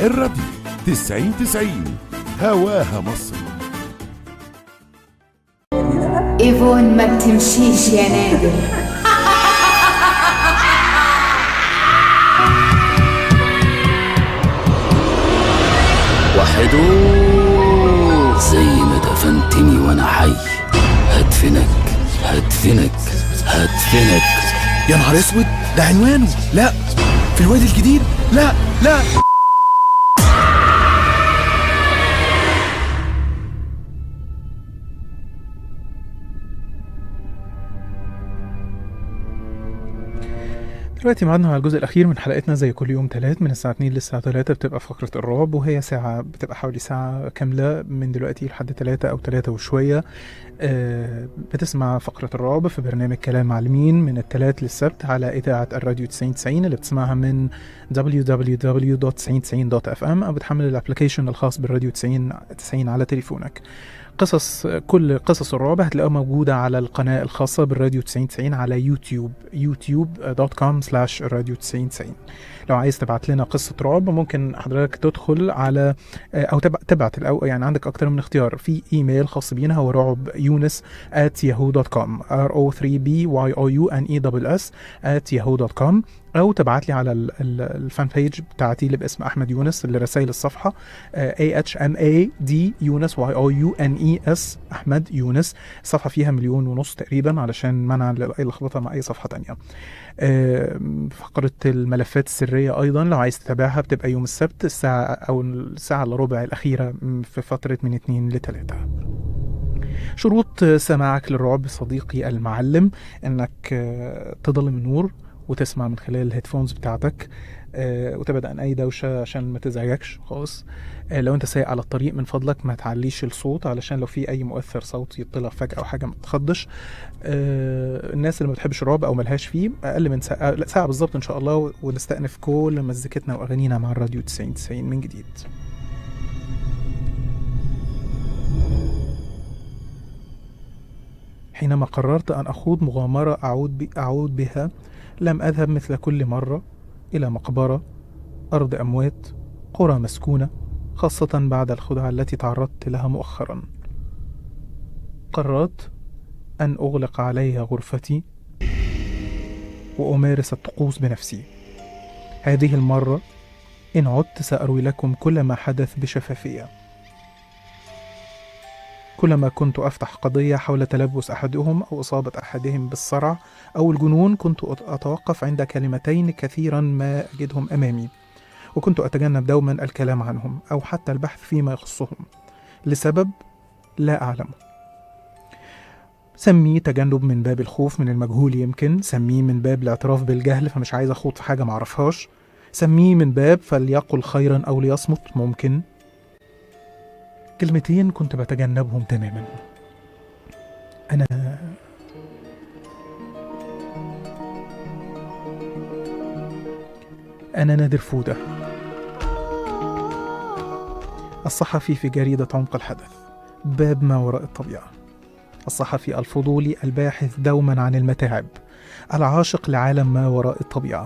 الراديو 90 90 هواها مصر ايفون ما بتمشيش يا نادر وحدو زي ما دفنتني وانا حي هدفنك هدفنك هدفنك يا نهار اسود ده عنوانه لا في الوادي الجديد لا لا دلوقتي معادنا على الجزء الأخير من حلقتنا زي كل يوم تلات من الساعة 2 للساعة 3 بتبقى فقرة الرعب وهي ساعة بتبقى حوالي ساعة كاملة من دلوقتي لحد 3 أو 3 وشوية آه، بتسمع فقرة الرعب في برنامج كلام معلمين من التلات للسبت على إذاعة الراديو 9090 اللي بتسمعها من www.9090.fm أو بتحمل الابلكيشن الخاص بالراديو 90 90 على تليفونك قصص كل قصص الرعب هتلاقوها موجودة على القناة الخاصة بالراديو 9090 على يوتيوب youtube.com slash راديو 9090 لو عايز تبعت لنا قصة رعب ممكن حضرتك تدخل على أو تبع- تبعت الأول يعني عندك أكتر من اختيار في إيميل خاص بينا هو رعب يونس at yahoo.com r o 3 b y o u n e s at yahoo.com أو تبعت لي على ال- ال- الفان بيج بتاعتي اللي باسم أحمد يونس اللي رسائل الصفحة A H M A D يونس Y O U N E S أحمد يونس الصفحة فيها مليون ونص تقريبا علشان منع أي لخبطة مع أي صفحة تانية آم، فقرة الملفات السرية أيضا لو عايز تتابعها بتبقى يوم السبت الساعة أو الساعة إلا ربع الأخيرة م، في فترة من اتنين لتلاتة شروط سماعك للرعب صديقي المعلم انك آه، تضلم النور وتسمع من خلال الهيدفونز بتاعتك آه، وتبعد عن اي دوشه عشان ما تزعجكش خالص آه، لو انت سايق على الطريق من فضلك ما تعليش الصوت علشان لو في اي مؤثر صوتي يطلع فجاه او حاجه ما تخضش آه، الناس اللي ما بتحبش الرعب او ملهاش فيه اقل من ساعه لا ساعه بالظبط ان شاء الله ونستأنف كل مزيكتنا واغانينا مع الراديو 90 90 من جديد حينما قررت أن أخوض مغامرة أعود, ب... أعود بها لم أذهب مثل كل مرة إلى مقبرة أرض أموات قرى مسكونة خاصة بعد الخدعة التي تعرضت لها مؤخرا قررت أن أغلق عليها غرفتي وأمارس الطقوس بنفسي هذه المرة إن عدت سأروي لكم كل ما حدث بشفافية كلما كنت أفتح قضية حول تلبس أحدهم أو إصابة أحدهم بالصرع أو الجنون كنت أت- أتوقف عند كلمتين كثيرا ما أجدهم أمامي وكنت أتجنب دوما الكلام عنهم أو حتى البحث فيما يخصهم لسبب لا أعلمه سميه تجنب من باب الخوف من المجهول يمكن سميه من باب الاعتراف بالجهل فمش عايز أخوض في حاجة معرفهاش سميه من باب فليقل خيرا أو ليصمت ممكن كلمتين كنت بتجنبهم تماما أنا أنا نادر فودة الصحفي في جريدة عمق الحدث باب ما وراء الطبيعة الصحفي الفضولي الباحث دوما عن المتاعب العاشق لعالم ما وراء الطبيعة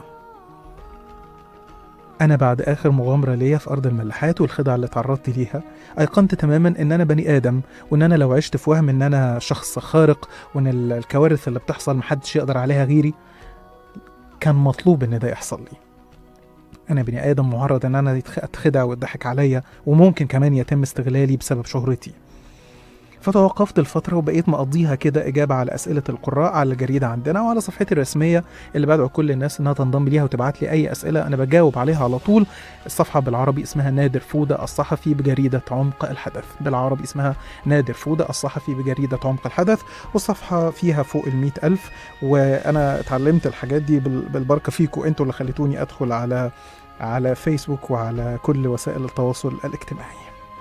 أنا بعد آخر مغامرة ليا في أرض الملاحات والخدعة اللي تعرضت ليها أيقنت تماما إن أنا بني آدم وإن أنا لو عشت في وهم إن أنا شخص خارق وإن ال- الكوارث اللي بتحصل محدش يقدر عليها غيري كان مطلوب إن ده يحصل لي أنا بني آدم معرض إن أنا يتخ- أتخدع ويضحك عليا وممكن كمان يتم استغلالي بسبب شهرتي فتوقفت الفترة وبقيت مقضيها كده إجابة على أسئلة القراء على الجريدة عندنا وعلى صفحتي الرسمية اللي بدعو كل الناس إنها تنضم ليها وتبعت لي أي أسئلة أنا بجاوب عليها على طول الصفحة بالعربي اسمها نادر فودة الصحفي بجريدة عمق الحدث بالعربي اسمها نادر فودة الصحفي بجريدة عمق الحدث والصفحة فيها فوق المئة ألف وأنا اتعلمت الحاجات دي بال- بالبركة فيكم أنتوا اللي خليتوني أدخل على على فيسبوك وعلى كل وسائل التواصل الاجتماعي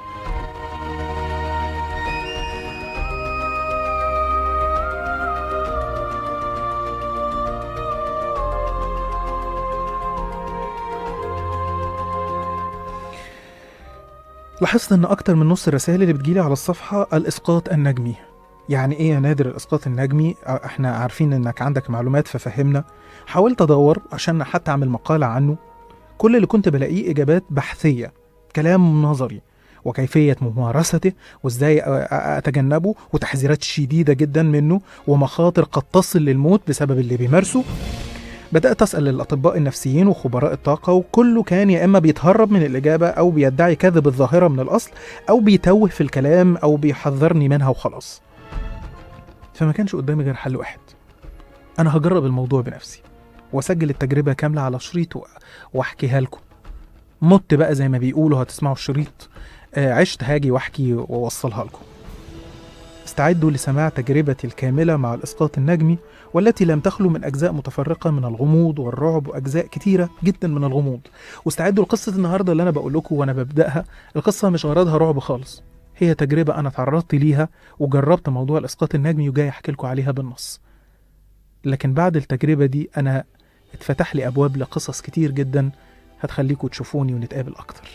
لاحظت ان اكتر من نص الرسائل اللي بتجيلي على الصفحه الاسقاط النجمي يعني ايه يا نادر الاسقاط النجمي اه، احنا عارفين انك عندك معلومات ففهمنا حاولت ادور عشان حتى اعمل مقاله عنه كل اللي كنت بلاقيه اجابات بحثيه كلام نظري وكيفية ممارسته وازاي أ- أ- اتجنبه وتحذيرات شديدة جدا منه ومخاطر قد تصل للموت بسبب اللي بيمارسه بدأت أسأل الأطباء النفسيين وخبراء الطاقة وكله كان يا إما بيتهرب من الإجابة أو بيدعي كذب الظاهرة من الأصل أو بيتوه في الكلام أو بيحذرني منها وخلاص فما كانش قدامي غير حل واحد أنا هجرب الموضوع بنفسي وأسجل التجربة كاملة على شريط و- وأحكيها لكم مت بقى زي ما بيقولوا هتسمعوا الشريط آه، عشت هاجي واحكي واوصلها لكم استعدوا لسماع تجربتي الكاملة مع الإسقاط النجمي والتي لم تخلو من أجزاء متفرقة من الغموض والرعب وأجزاء كتيرة جدا من الغموض واستعدوا لقصة النهاردة اللي أنا بقول لكم وأنا ببدأها القصة مش غرضها رعب خالص هي تجربة أنا تعرضت ليها وجربت موضوع الإسقاط النجمي وجاي أحكي لكم عليها بالنص لكن بعد التجربة دي أنا اتفتح لي أبواب لقصص كتير جدا هتخليكم تشوفوني ونتقابل أكتر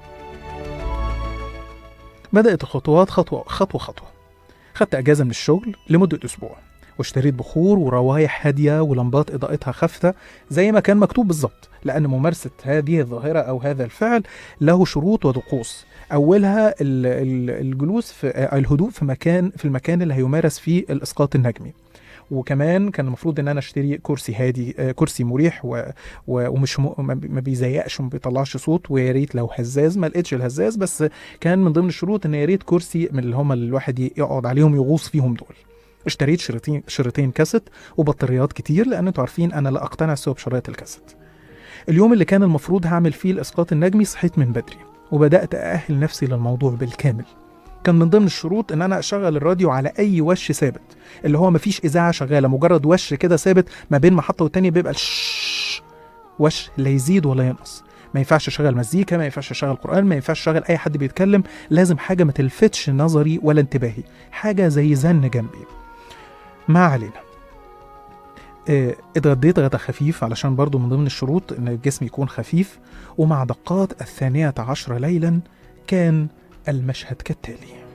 بدأت الخطوات خطوة خطوة خطوة خدت أجازة من الشغل لمدة أسبوع واشتريت بخور وروايح هادية ولمبات إضاءتها خافتة زي ما كان مكتوب بالظبط لأن ممارسة هذه الظاهرة أو هذا الفعل له شروط وطقوس أولها ال- ال- الجلوس في آه، الهدوء في مكان في المكان اللي هيمارس فيه الإسقاط النجمي وكمان كان المفروض ان انا اشتري كرسي هادي آه، كرسي مريح و... و... ومش م... ما بي- ما بيزيقش وما بيطلعش صوت ويا ريت لو هزاز ما لقيتش الهزاز بس كان من ضمن الشروط ان يا ريت كرسي من اللي هم اللي الواحد يقعد عليهم يغوص فيهم دول اشتريت شريطين شريطين كاسيت وبطاريات كتير لان انتوا عارفين انا لا اقتنع سوى بشرايط الكاسيت اليوم اللي كان المفروض هعمل فيه الاسقاط النجمي صحيت من بدري وبدات ااهل نفسي للموضوع بالكامل كان من ضمن الشروط ان انا اشغل الراديو على اي وش ثابت اللي هو مفيش اذاعه شغاله مجرد وش كده ثابت ما بين محطه والتانيه بيبقى الشش وش لا يزيد ولا ينقص ما ينفعش اشغل مزيكا ما ينفعش اشغل قران ما ينفعش اشغل اي حد بيتكلم لازم حاجه ما تلفتش نظري ولا انتباهي حاجه زي زن جنبي ما علينا آه، اتغديت غدا خفيف علشان برضو من ضمن الشروط ان الجسم يكون خفيف ومع دقات الثانية عشر ليلا كان المشهد كالتالي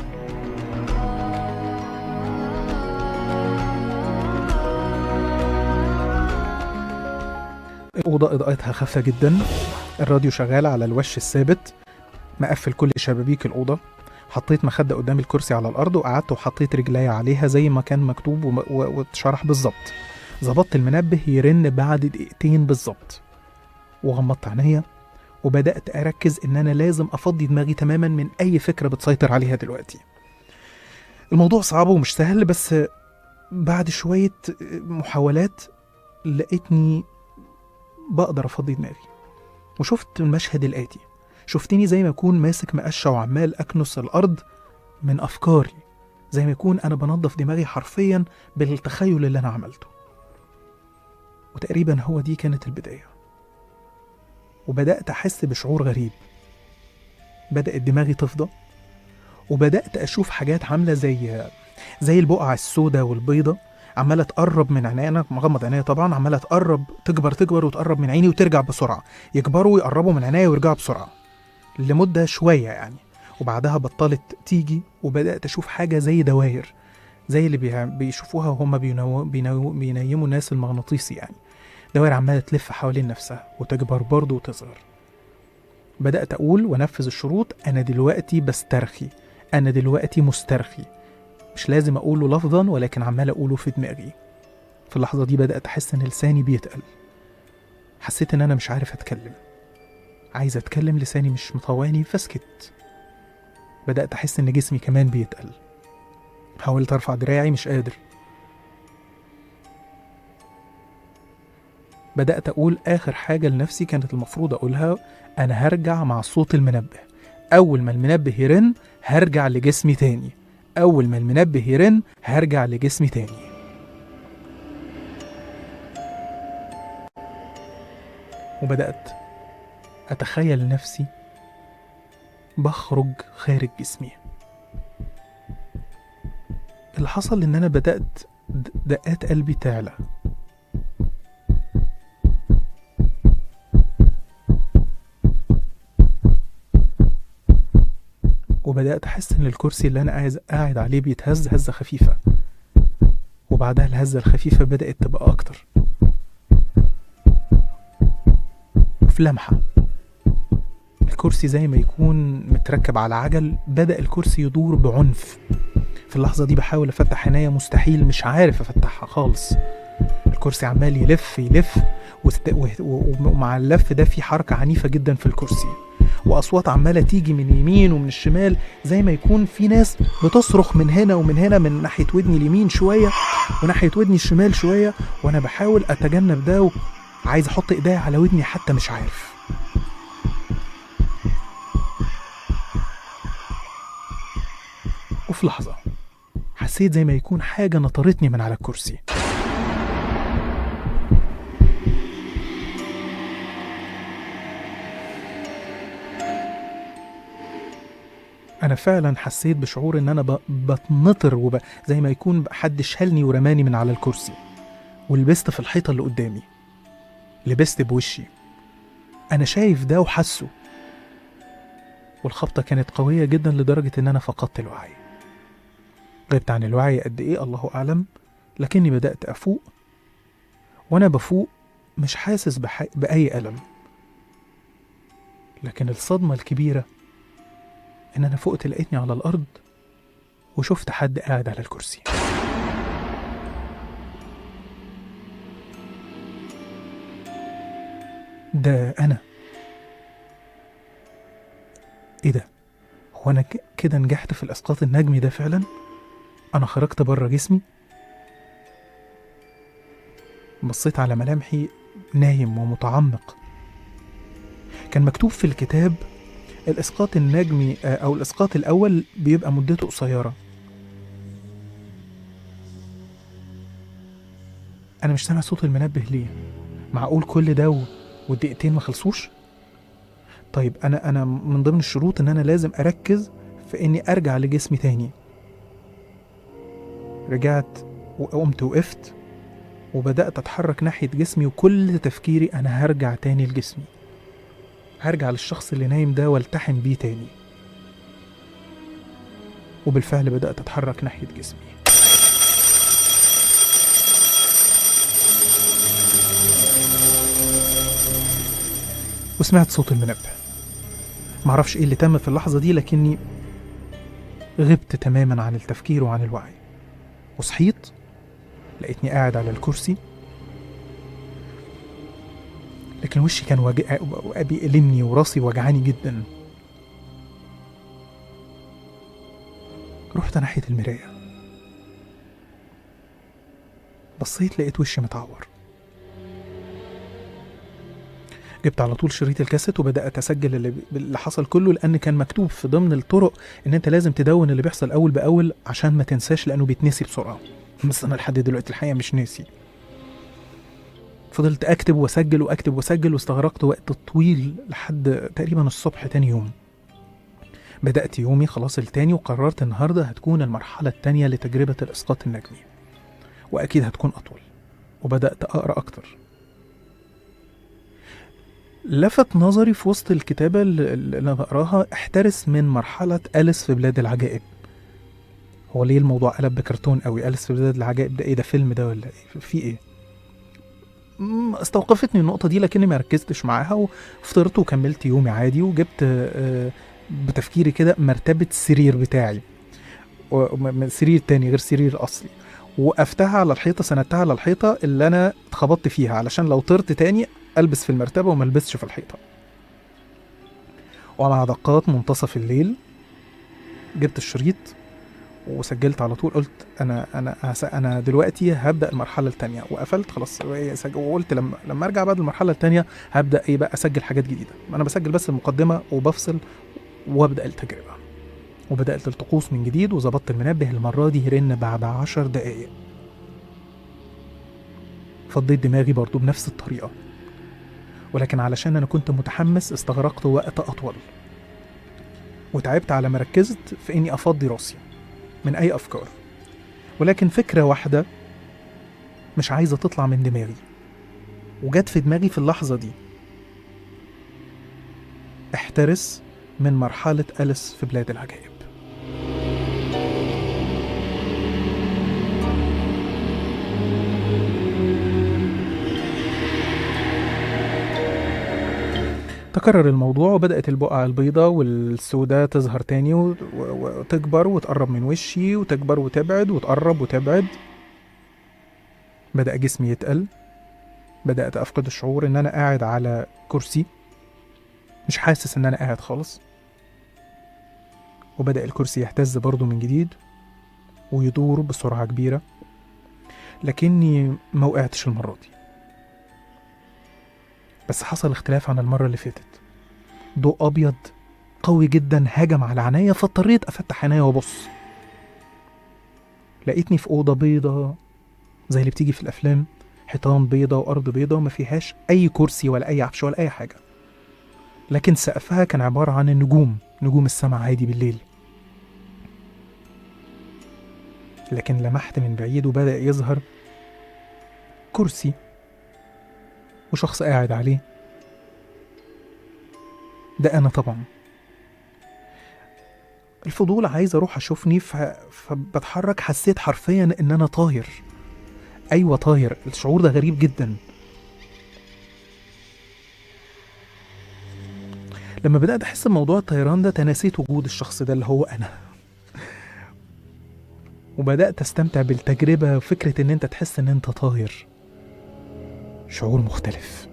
الأوضة إضاءتها خافتة جدا الراديو شغال على الوش الثابت مقفل كل شبابيك الأوضة حطيت مخدة قدام الكرسي على الأرض وقعدت وحطيت رجلي عليها زي ما كان مكتوب وم- و- واتشرح بالظبط ظبطت المنبه يرن بعد دقيقتين بالظبط وغمضت عينيا وبدأت أركز إن أنا لازم أفضي دماغي تماما من أي فكرة بتسيطر عليها دلوقتي الموضوع صعب ومش سهل بس بعد شوية محاولات لقيتني بقدر أفضي دماغي وشفت المشهد الآتي شفتني زي ما أكون ماسك مقشة وعمال أكنس الأرض من أفكاري زي ما يكون أنا بنظف دماغي حرفيا بالتخيل اللي أنا عملته وتقريبا هو دي كانت البداية وبدأت أحس بشعور غريب بدأت دماغي تفضى وبدأت أشوف حاجات عاملة زي زي البقع السوداء والبيضة عمالة تقرب من عيني أنا مغمض عينيا طبعا عمالة تقرب تكبر تكبر وتقرب من عيني وترجع بسرعة يكبروا ويقربوا من عينيا ويرجعوا بسرعة لمدة شوية يعني وبعدها بطلت تيجي وبدأت أشوف حاجة زي دواير زي اللي بيع- بيشوفوها وهم بينو... بينو... بينيموا الناس المغناطيسي يعني دوائر عمالة تلف حوالين نفسها وتكبر برضه وتصغر بدأت أقول وأنفذ الشروط أنا دلوقتي بسترخي أنا دلوقتي مسترخي مش لازم أقوله لفظا ولكن عمال أقوله في دماغي في اللحظة دي بدأت أحس إن لساني بيتقل حسيت إن أنا مش عارف أتكلم عايز أتكلم لساني مش مطوعني فسكت بدأت أحس إن جسمي كمان بيتقل حاولت أرفع دراعي مش قادر بدأت أقول آخر حاجة لنفسي كانت المفروض أقولها أنا هرجع مع صوت المنبه أول ما المنبه يرن هرجع لجسمي تاني أول ما المنبه يرن هرجع لجسمي تاني وبدأت أتخيل نفسي بخرج خارج جسمي اللي حصل إن أنا بدأت د- دقات قلبي تعلى وبدأت أحس إن الكرسي اللي أنا قاعد قاعد عليه بيتهز هزة خفيفة وبعدها الهزة الخفيفة بدأت تبقى أكتر وفي لمحة الكرسي زي ما يكون متركب على عجل بدأ الكرسي يدور بعنف في اللحظة دي بحاول أفتح عينيا مستحيل مش عارف أفتحها خالص الكرسي عمال يلف يلف وست- و- و- ومع اللف ده في حركة عنيفة جدا في الكرسي وأصوات عمالة تيجي من اليمين ومن الشمال زي ما يكون في ناس بتصرخ من هنا ومن هنا من ناحية ودني اليمين شوية وناحية ودني الشمال شوية وأنا بحاول أتجنب ده وعايز أحط إيديا على ودني حتى مش عارف وفي لحظة حسيت زي ما يكون حاجة نطرتني من على الكرسي أنا فعلا حسيت بشعور إن أنا ب- بتنطر وب... زي ما يكون حد شالني ورماني من على الكرسي ولبست في الحيطة اللي قدامي لبست بوشي أنا شايف ده وحاسه والخبطة كانت قوية جدا لدرجة إن أنا فقدت الوعي غبت عن الوعي قد إيه الله أعلم لكني بدأت أفوق وأنا بفوق مش حاسس بح... بأي ألم لكن الصدمة الكبيرة إن أنا فقت لقيتني على الأرض وشفت حد قاعد على الكرسي ده أنا إيه ده؟ هو أنا ك- كده نجحت في الإسقاط النجمي ده فعلا؟ أنا خرجت بره جسمي؟ بصيت على ملامحي نايم ومتعمق كان مكتوب في الكتاب الإسقاط النجمي آه، أو الإسقاط الأول بيبقى مدته قصيرة أنا مش سامع صوت المنبه ليه؟ معقول كل ده و- والدقيقتين ما خلصوش؟ طيب أنا أنا من ضمن الشروط إن أنا لازم أركز في إني أرجع لجسمي تاني رجعت وقمت وقفت وبدأت أتحرك ناحية جسمي وكل تفكيري أنا هرجع تاني لجسمي هرجع للشخص اللي نايم ده والتحم بيه تاني وبالفعل بدأت أتحرك ناحية جسمي وسمعت صوت المنبه معرفش ايه اللي تم في اللحظة دي لكني غبت تماما عن التفكير وعن الوعي وصحيت لقيتني قاعد على الكرسي لكن وشي كان وجع... بيألمني وراسي وجعاني جدا رحت ناحية المراية بصيت لقيت وشي متعور جبت على طول شريط الكاسيت وبدأت أسجل اللي, اللي حصل كله لأن كان مكتوب في ضمن الطرق إن أنت لازم تدون اللي بيحصل أول بأول عشان ما تنساش لأنه بيتنسي بسرعة بس أنا لحد دلوقتي الحقيقة مش ناسي فضلت أكتب وأسجل وأكتب وأسجل واستغرقت وقت طويل لحد تقريبا الصبح تاني يوم بدأت يومي خلاص التاني وقررت النهاردة هتكون المرحلة التانية لتجربة الإسقاط النجمي وأكيد هتكون أطول وبدأت أقرأ أكتر لفت نظري في وسط الكتابة اللي اللي أنا بقراها احترس من مرحلة أليس في بلاد العجائب هو ليه الموضوع قلب بكرتون قوي أليس في بلاد العجائب ده ايه ده فيلم ده ولا ايه في ايه مم، استوقفتني النقطة دي لكني ما ركزتش معاها وفطرت وكملت يومي عادي وجبت آه، بتفكيري كده مرتبة السرير بتاعي و- م- م- سرير تاني غير سرير الأصلي وقفتها على الحيطة سندتها على الحيطة اللي أنا اتخبطت فيها علشان لو طرت تاني ألبس في المرتبة وما البسش في الحيطة ومع دقات منتصف الليل جبت الشريط وسجلت على طول قلت انا انا هس- انا دلوقتي هبدا المرحله الثانيه وقفلت خلاص سج- وقلت لما لما ارجع بعد المرحله الثانيه هبدا ايه بقى اسجل حاجات جديده انا بسجل بس المقدمه وبفصل وابدا التجربه وبدات الطقوس من جديد وظبطت المنبه المره دي يرن بعد عشر دقايق فضيت دماغي برضو بنفس الطريقه ولكن علشان انا كنت متحمس استغرقت وقت اطول وتعبت على ما ركزت في اني افضي راسي من اي افكار ولكن فكره واحده مش عايزه تطلع من دماغي وجت في دماغي في اللحظه دي احترس من مرحله أليس في بلاد العجائب تكرر الموضوع وبدأت البقع البيضاء والسوداء تظهر تاني و- و- وتكبر وتقرب من وشي وتكبر وتبعد وتقرب وتبعد بدأ جسمي يتقل بدأت أفقد الشعور إن أنا قاعد على كرسي مش حاسس إن أنا قاعد خالص وبدأ الكرسي يهتز برضه من جديد ويدور بسرعة كبيرة لكني ما وقعتش المرة دي بس حصل اختلاف عن المرة اللي فاتت ضوء أبيض قوي جدا هجم على عينيا فاضطريت أفتح عينيا وأبص لقيتني في أوضة بيضة زي اللي بتيجي في الأفلام حيطان بيضة وأرض بيضة وما فيهاش أي كرسي ولا أي عفش ولا أي حاجة لكن سقفها كان عبارة عن النجوم نجوم السماء عادي بالليل لكن لمحت من بعيد وبدأ يظهر كرسي وشخص قاعد عليه ده أنا طبعا الفضول عايز أروح أشوفني ف... فبتحرك حسيت حرفيا إن أنا طاير أيوة طاير الشعور ده غريب جدا لما بدأت أحس بموضوع الطيران ده تناسيت وجود الشخص ده اللي هو أنا وبدأت أستمتع بالتجربة وفكرة إن أنت تحس إن أنت طاير شعور مختلف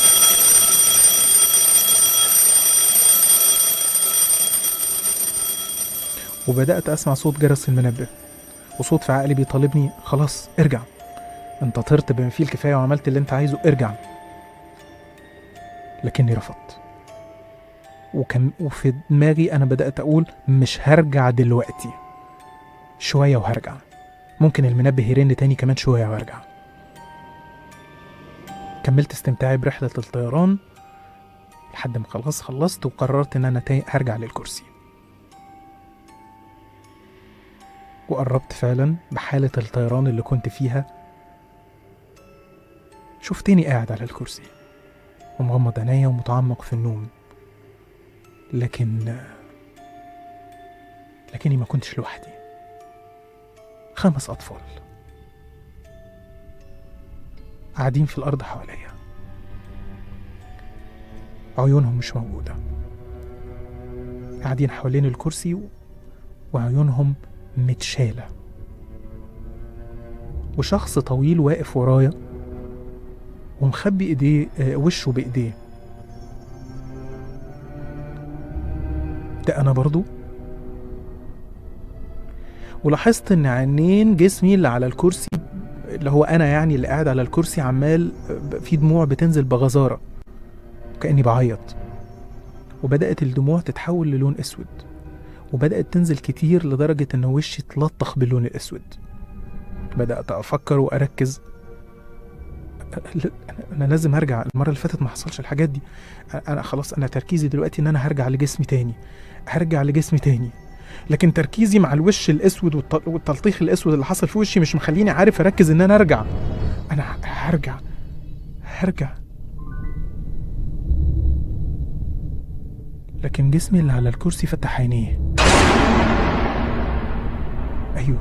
وبدأت أسمع صوت جرس المنبه وصوت في عقلي بيطالبني خلاص ارجع انت طرت بما فيه الكفاية وعملت اللي انت عايزه ارجع لكني رفضت وكان وفي دماغي انا بدأت اقول مش هرجع دلوقتي شوية وهرجع ممكن المنبه يرن تاني كمان شوية وهرجع كملت استمتاعي برحلة الطيران لحد ما خلاص خلصت وقررت ان انا تا- هرجع للكرسي وقربت فعلا بحالة الطيران اللي كنت فيها شفتني قاعد على الكرسي ومغمض عينيا ومتعمق في النوم لكن لكني ما كنتش لوحدي خمس أطفال قاعدين في الأرض حواليا عيونهم مش موجودة قاعدين حوالين الكرسي و- وعيونهم متشالة وشخص طويل واقف ورايا ومخبي ايديه آه، وشه بايديه ده انا برضو ولاحظت ان عينين جسمي اللي على الكرسي اللي هو انا يعني اللي قاعد على الكرسي عمال آه، في دموع بتنزل بغزارة كأني بعيط وبدأت الدموع تتحول للون اسود وبدأت تنزل كتير لدرجة ان وشي اتلطخ باللون الاسود بدأت افكر واركز لا، أنا- انا لازم ارجع المره اللي فاتت ما حصلش الحاجات دي انا خلاص انا تركيزي دلوقتي ان انا هرجع لجسمي تاني هرجع لجسمي تاني لكن تركيزي مع الوش الاسود والت- والتلطيخ الاسود اللي حصل في وشي مش مخليني عارف اركز ان انا ارجع انا ه- هرجع هرجع لكن جسمي اللي على الكرسي فتح عينيه ايوه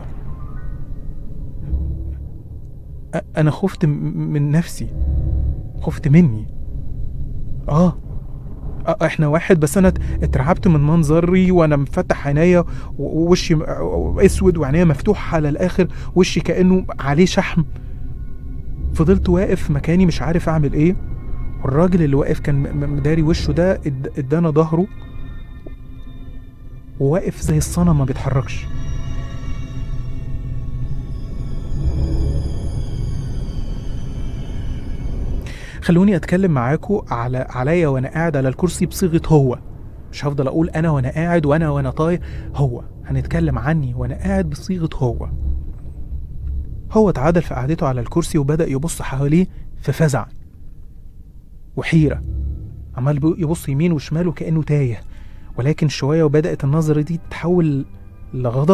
أ- انا خفت م- من نفسي خفت مني اه آه، احنا واحد بس انا ات- اترعبت من منظري وانا مفتح عينيا و- ووشي م- اسود وعينيا مفتوحه على الاخر وشي كانه عليه شحم فضلت واقف مكاني مش عارف اعمل ايه والراجل اللي واقف كان م- م- مداري وشه ده اد- ادانا ظهره وواقف زي الصنم ما بيتحركش خلوني اتكلم معاكم على عليا وانا قاعد على الكرسي بصيغه هو مش هفضل اقول انا وانا قاعد وانا وانا طاير هو هنتكلم عني وانا قاعد بصيغه هو هو اتعادل في قعدته على الكرسي وبدا يبص حواليه في فزع وحيره عمال بي- يبص يمين وشمال وكانه تايه ولكن شويه وبدات النظره دي تتحول لغضب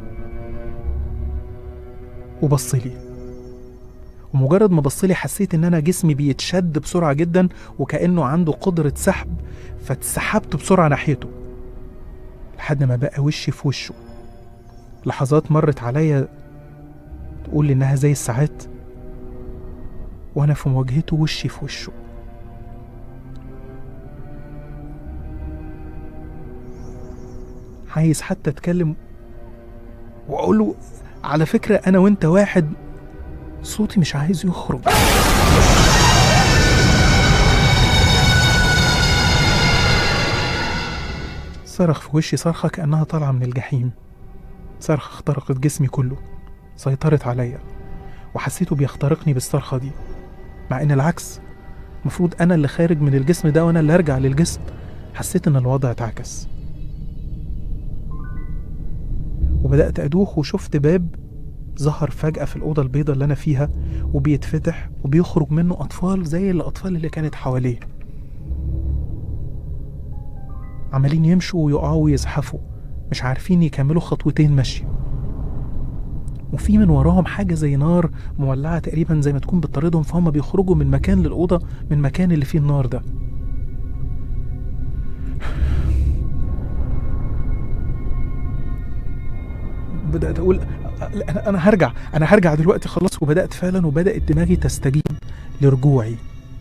وبص لي ومجرد ما بص لي حسيت ان انا جسمي بيتشد بسرعه جدا وكانه عنده قدره سحب فاتسحبت بسرعه ناحيته لحد ما بقى وشي في وشه لحظات مرت عليا تقول لي انها زي الساعات وانا في مواجهته وشي في وشه عايز حتى اتكلم واقول له على فكره انا وانت واحد صوتي مش عايز يخرج صرخ في وشي صرخة كأنها طالعة من الجحيم صرخة اخترقت جسمي كله سيطرت عليا وحسيته بيخترقني بالصرخة دي مع ان العكس المفروض انا اللي خارج من الجسم ده وانا اللي ارجع للجسم حسيت ان الوضع اتعكس وبدأت أدوخ وشفت باب ظهر فجأة في الأوضة البيضاء اللي أنا فيها وبيتفتح وبيخرج منه أطفال زي الأطفال اللي كانت حواليه عمالين يمشوا ويقعوا ويزحفوا مش عارفين يكملوا خطوتين مشي وفي من وراهم حاجة زي نار مولعة تقريبا زي ما تكون بتطاردهم فهم بيخرجوا من مكان للأوضة من مكان اللي فيه النار ده بدأت أقول لا، أنا أنا هرجع أنا هرجع دلوقتي خلاص وبدأت فعلا وبدأت دماغي تستجيب لرجوعي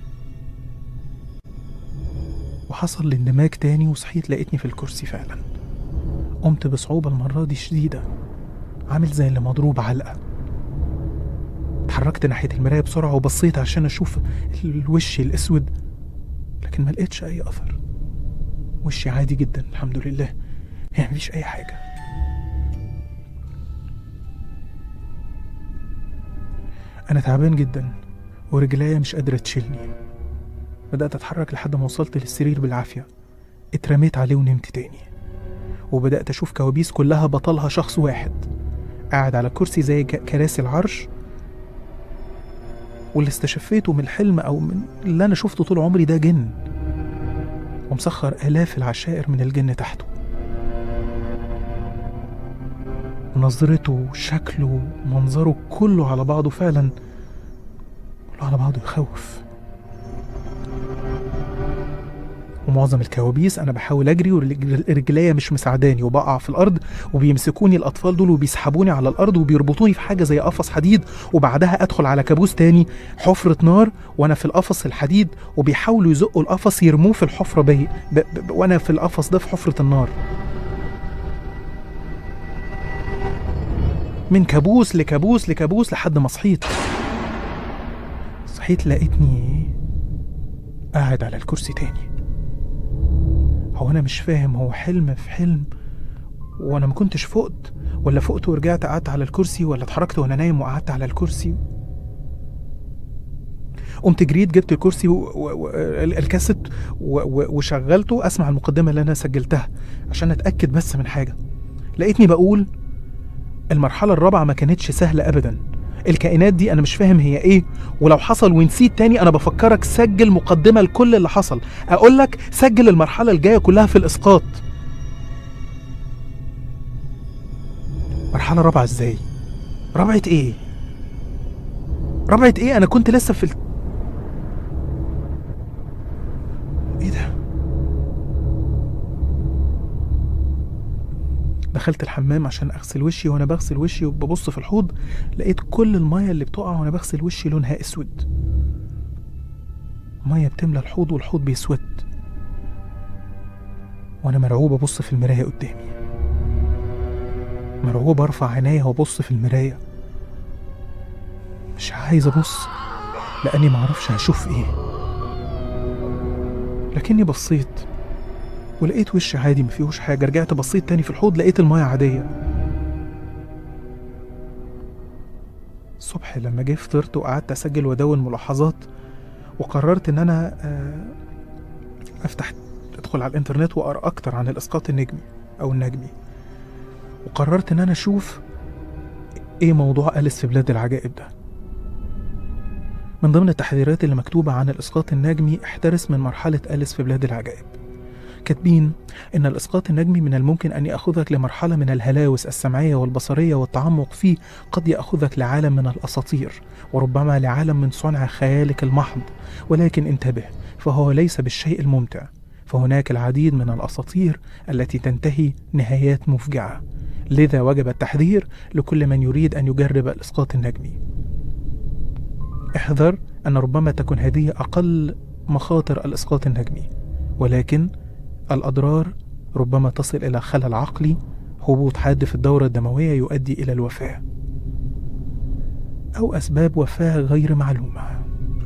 وحصل الاندماج تاني وصحيت لقيتني في الكرسي فعلا قمت بصعوبة المرة دي شديدة عامل زي اللي مضروب علقة اتحركت ناحية المراية بسرعة وبصيت عشان أشوف الوش الأسود لكن ما لقيتش أي أثر وشي عادي جدا الحمد لله يعني مفيش أي حاجة أنا تعبان جدا ورجليا مش قادرة تشيلني بدأت أتحرك لحد ما وصلت للسرير بالعافية اترميت عليه ونمت تاني وبدأت أشوف كوابيس كلها بطلها شخص واحد قاعد على كرسي زي ك- كراسي العرش واللي استشفيته من الحلم أو من اللي أنا شفته طول عمري ده جن ومسخر آلاف العشائر من الجن تحته نظرته شكله منظره كله على بعضه فعلا كله على بعضه يخوف ومعظم الكوابيس انا بحاول اجري ورجليا مش مساعداني وبقع في الارض وبيمسكوني الاطفال دول وبيسحبوني على الارض وبيربطوني في حاجه زي قفص حديد وبعدها ادخل على كابوس تاني حفره نار وانا في القفص الحديد وبيحاولوا يزقوا القفص يرموه في الحفره بي ب... ب... وانا في القفص ده في حفره النار من كابوس لكابوس لكابوس لحد ما صحيت صحيت لقيتني قاعد على الكرسي تاني هو انا مش فاهم هو حلم في حلم وانا ما كنتش فقت ولا فقت ورجعت قعدت على الكرسي ولا اتحركت وانا نايم وقعدت على الكرسي قمت جريت جبت الكرسي و... و... و... ال- الكاسيت و... و... وشغلته اسمع المقدمه اللي انا سجلتها عشان اتاكد بس من حاجه لقيتني بقول المرحله الرابعه ما كانتش سهله ابدا الكائنات دي انا مش فاهم هي ايه ولو حصل ونسيت تاني انا بفكرك سجل مقدمه لكل اللي حصل اقول لك سجل المرحله الجايه كلها في الاسقاط مرحله رابعه ازاي رابعه ايه رابعه ايه انا كنت لسه في ال... ايه ده دخلت الحمام عشان اغسل وشي وانا بغسل وشي وببص في الحوض لقيت كل الميه اللي بتقع وانا بغسل وشي لونها اسود ميه بتملى الحوض والحوض بيسود وانا مرعوب ابص في المرايه قدامي مرعوب ارفع عينيا وابص في المرايه مش عايز ابص لاني معرفش هشوف ايه لكني بصيت ولقيت وش عادي ما فيهوش حاجه رجعت بصيت تاني في الحوض لقيت المايه عاديه الصبح لما جه فطرت وقعدت اسجل وادون ملاحظات وقررت ان انا آه، افتح ادخل على الانترنت واقرا اكتر عن الاسقاط النجمي او النجمي وقررت ان انا اشوف ايه موضوع أليس في بلاد العجائب ده من ضمن التحذيرات اللي مكتوبة عن الإسقاط النجمي احترس من مرحلة أليس في بلاد العجائب كاتبين إن الإسقاط النجمي من الممكن أن يأخذك لمرحلة من الهلاوس السمعية والبصرية والتعمق فيه قد يأخذك لعالم من الأساطير وربما لعالم من صنع خيالك المحض ولكن انتبه فهو ليس بالشيء الممتع فهناك العديد من الأساطير التي تنتهي نهايات مفجعة لذا وجب التحذير لكل من يريد أن يجرب الإسقاط النجمي احذر أن ربما تكون هذه أقل مخاطر الإسقاط النجمي ولكن الأضرار ربما تصل إلى خلل عقلي هبوط حاد في الدورة الدموية يؤدي إلى الوفاة أو أسباب وفاة غير معلومة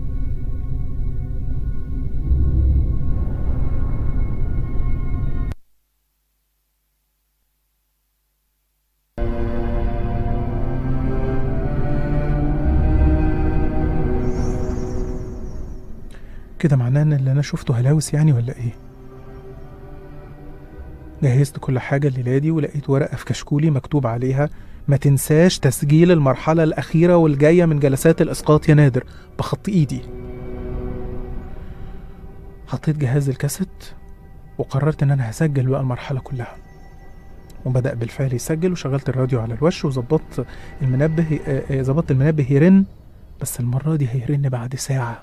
كده معناه ان اللي انا شفته هلاوس يعني ولا ايه جهزت كل حاجة الليلة دي ولقيت ورقة في كشكولي مكتوب عليها ما تنساش تسجيل المرحلة الأخيرة والجاية من جلسات الإسقاط يا نادر بخط إيدي حطيت جهاز الكاسيت وقررت إن أنا هسجل بقى المرحلة كلها وبدأ بالفعل يسجل وشغلت الراديو على الوش وظبطت المنبه آه، آه، ظبطت المنبه يرن بس المرة دي هيرن بعد ساعة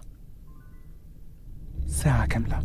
ساعة كاملة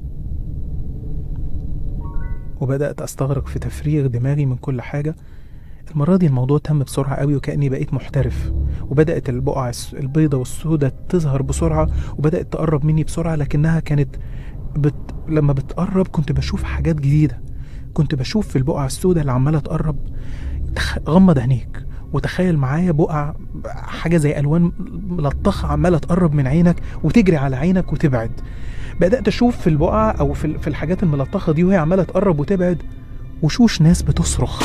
وبدأت أستغرق في تفريغ دماغي من كل حاجة المرة دي الموضوع تم بسرعة قوي وكأني بقيت محترف وبدأت البقع الس- البيضة والسوداء تظهر بسرعة وبدأت تقرب مني بسرعة لكنها كانت بت... لما بتقرب كنت بشوف حاجات جديدة كنت بشوف في البقع السوداء اللي عمالة تقرب تخ... غمض عينيك وتخيل معايا بقع حاجة زي ألوان ملطخة عمالة تقرب من عينك وتجري على عينك وتبعد بدأت أشوف في البقع أو في في الحاجات الملطخة دي وهي عمالة تقرب وتبعد وشوش ناس بتصرخ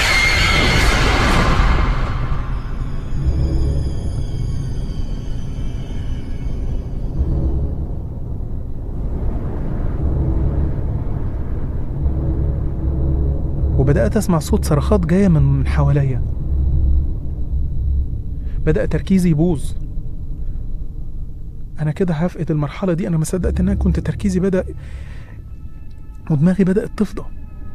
وبدأت أسمع صوت صرخات جاية من من حواليا بدأ تركيزي يبوظ أنا كده هفقد المرحلة دي أنا ما صدقت إن أنا كنت تركيزي بدأ ودماغي بدأت تفضى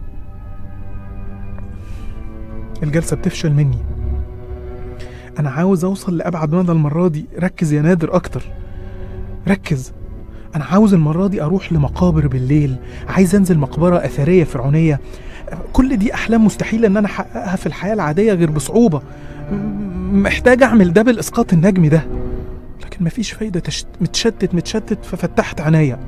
الجلسة بتفشل مني أنا عاوز أوصل لأبعد مدى المرة دي ركز يا نادر أكتر ركز أنا عاوز المرة دي أروح لمقابر بالليل عايز أنزل مقبرة أثرية فرعونية كل دي أحلام مستحيلة إن أنا أحققها في الحياة العادية غير بصعوبة م- محتاج أعمل ده بالإسقاط النجمي ده لكن مفيش فايدة تشت... متشتت متشتت ففتحت عينيا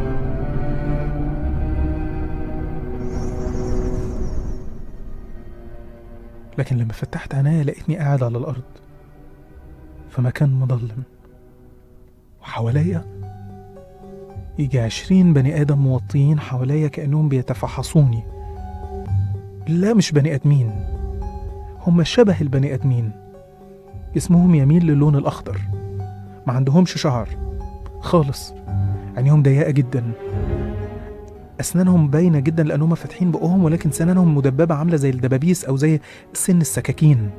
لكن لما فتحت عينيا لقيتني قاعد على الأرض في مكان مظلم وحواليا يجي عشرين بني آدم موطيين حواليا كأنهم بيتفحصوني لا مش بني آدمين هم شبه البني آدمين جسمهم يميل للون الأخضر ما عندهمش شعر خالص عينيهم ضيقة جدا أسنانهم باينة جدا لأنهم فاتحين بقهم ولكن سنانهم مدببة عاملة زي الدبابيس أو زي سن السكاكين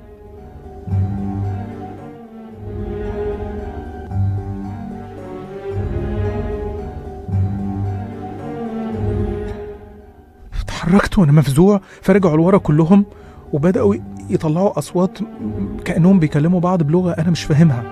اتحركت وأنا مفزوع فرجعوا لورا كلهم وبدأوا يطلعوا أصوات كأنهم بيكلموا بعض بلغة أنا مش فاهمها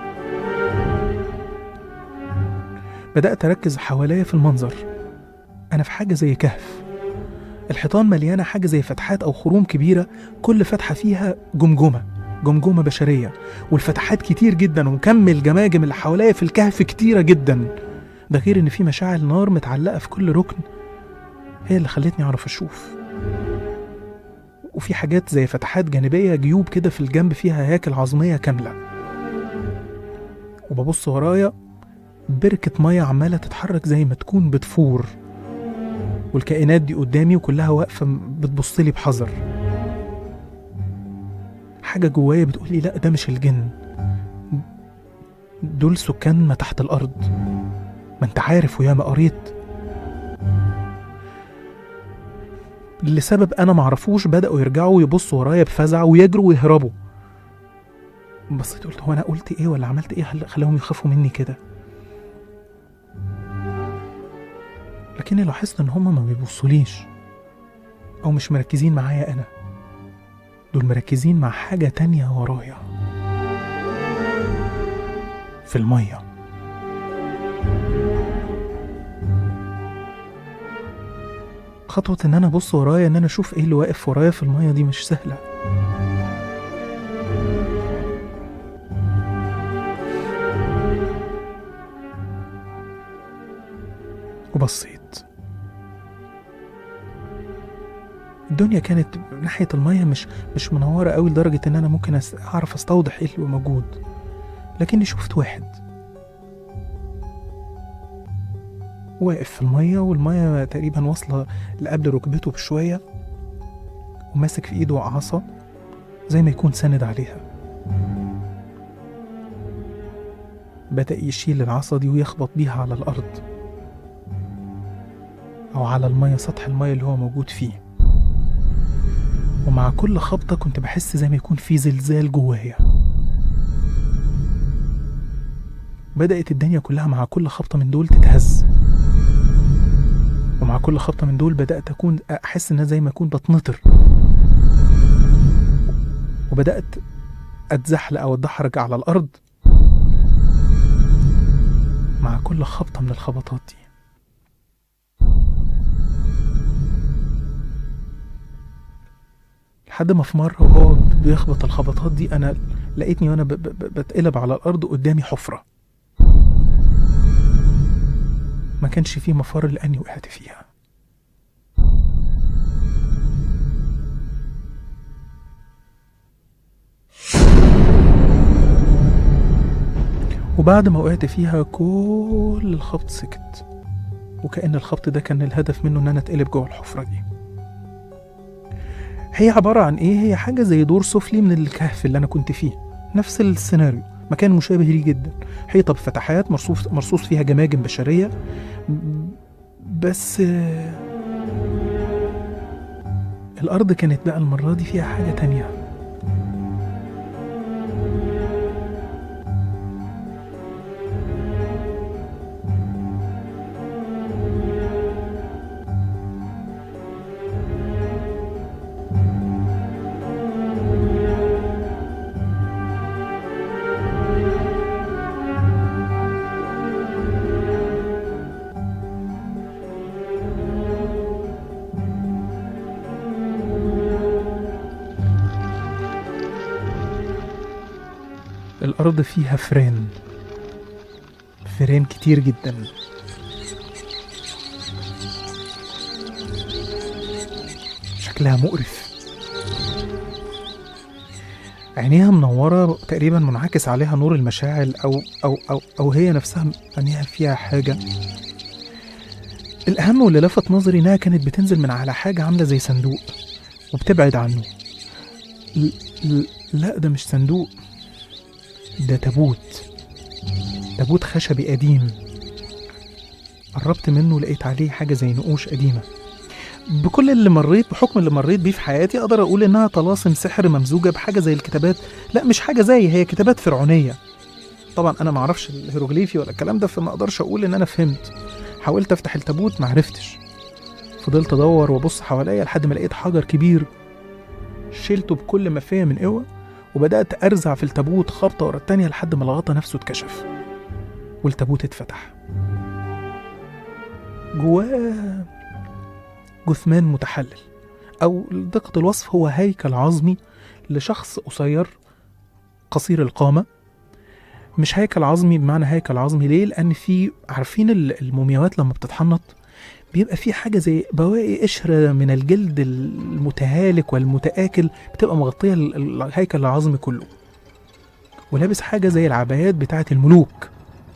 بدأت أركز حواليا في المنظر أنا في حاجة زي كهف الحيطان مليانة حاجة زي فتحات أو خروم كبيرة كل فتحة فيها جمجمة جمجمة بشرية والفتحات كتير جدا وكم الجماجم اللي حواليا في الكهف كتيرة جدا ده غير إن في مشاعل نار متعلقة في كل ركن هي اللي خلتني أعرف أشوف وفي حاجات زي فتحات جانبية جيوب كده في الجنب فيها هياكل عظمية كاملة وببص ورايا بركة مية عمالة تتحرك زي ما تكون بتفور والكائنات دي قدامي وكلها واقفة بتبص لي بحذر حاجة جوايا بتقولي لا ده مش الجن دول سكان ما تحت الأرض ما انت عارف وياما قريت لسبب انا معرفوش بدأوا يرجعوا يبصوا ورايا بفزع ويجروا ويهربوا بصيت قلت هو انا قلت ايه ولا عملت ايه خل- خلاهم يخافوا مني كده لكني لاحظت ان هما ما بيبصوليش او مش مركزين معايا انا دول مركزين مع حاجة تانية ورايا في المية خطوة ان انا ابص ورايا ان انا اشوف ايه اللي واقف ورايا في المية دي مش سهلة وبصيت الدنيا كانت ناحية المية مش مش منورة قوي لدرجة إن أنا ممكن أس- أعرف أستوضح إيه اللي موجود لكني شفت واحد واقف في المية والمية تقريبا واصلة لقبل ركبته بشوية وماسك في إيده عصا زي ما يكون ساند عليها بدأ يشيل العصا دي ويخبط بيها على الأرض أو على المية سطح المية اللي هو موجود فيه ومع كل خبطة كنت بحس زي ما يكون في زلزال جوايا بدأت الدنيا كلها مع كل خبطة من دول تتهز ومع كل خبطة من دول بدأت أكون أحس إن أنا زي ما أكون بتنطر وبدأت أتزحلق أو أتدحرج على الأرض مع كل خبطة من الخبطات دي لحد ما في مرة وهو بيخبط الخبطات دي أنا لقيتني وأنا ب- ب- ب- بتقلب على الأرض قدامي حفرة ما كانش فيه مفر لأني وقعت فيها وبعد ما وقعت فيها كل الخبط سكت وكأن الخبط ده كان الهدف منه إن أنا أتقلب جوه الحفرة دي هي عبارة عن إيه؟ هي حاجة زي دور سفلي من الكهف اللي أنا كنت فيه نفس السيناريو مكان مشابه ليه جدا حيطة بفتحات مرصوص مرصوص فيها جماجم بشرية م- بس آه، الأرض كانت بقى المرة دي فيها حاجة تانية الأرض فيها فران فران كتير جدا شكلها مقرف عينيها منورة تقريبا منعكس عليها نور المشاعل أو أو أو أو هي نفسها عينيها فيها حاجة الأهم واللي لفت نظري إنها كانت بتنزل من على حاجة عاملة زي صندوق وبتبعد عنه ل- ل- لا ده مش صندوق ده تابوت تابوت خشبي قديم قربت منه لقيت عليه حاجة زي نقوش قديمة بكل اللي مريت بحكم اللي مريت بيه في حياتي اقدر اقول انها طلاسم سحر ممزوجة بحاجة زي الكتابات لا مش حاجة زي هي كتابات فرعونية طبعا انا ما اعرفش الهيروغليفي ولا الكلام ده فما اقدرش اقول ان انا فهمت حاولت افتح التابوت ما عرفتش فضلت ادور وابص حواليا لحد ما لقيت حجر كبير شلته بكل ما فيا من قوه وبدأت أرزع في التابوت خبطة ورا التانية لحد ما الغطا نفسه اتكشف والتابوت اتفتح جواه جثمان متحلل أو دقة الوصف هو هيكل عظمي لشخص قصير قصير القامة مش هيكل عظمي بمعنى هيكل عظمي ليه؟ لأن في عارفين ال- المومياوات لما بتتحنط بيبقى في حاجة زي بواقي قشرة من الجلد المتهالك والمتآكل بتبقى مغطية ال- ال- الهيكل العظمي كله ولابس حاجة زي العبايات بتاعة الملوك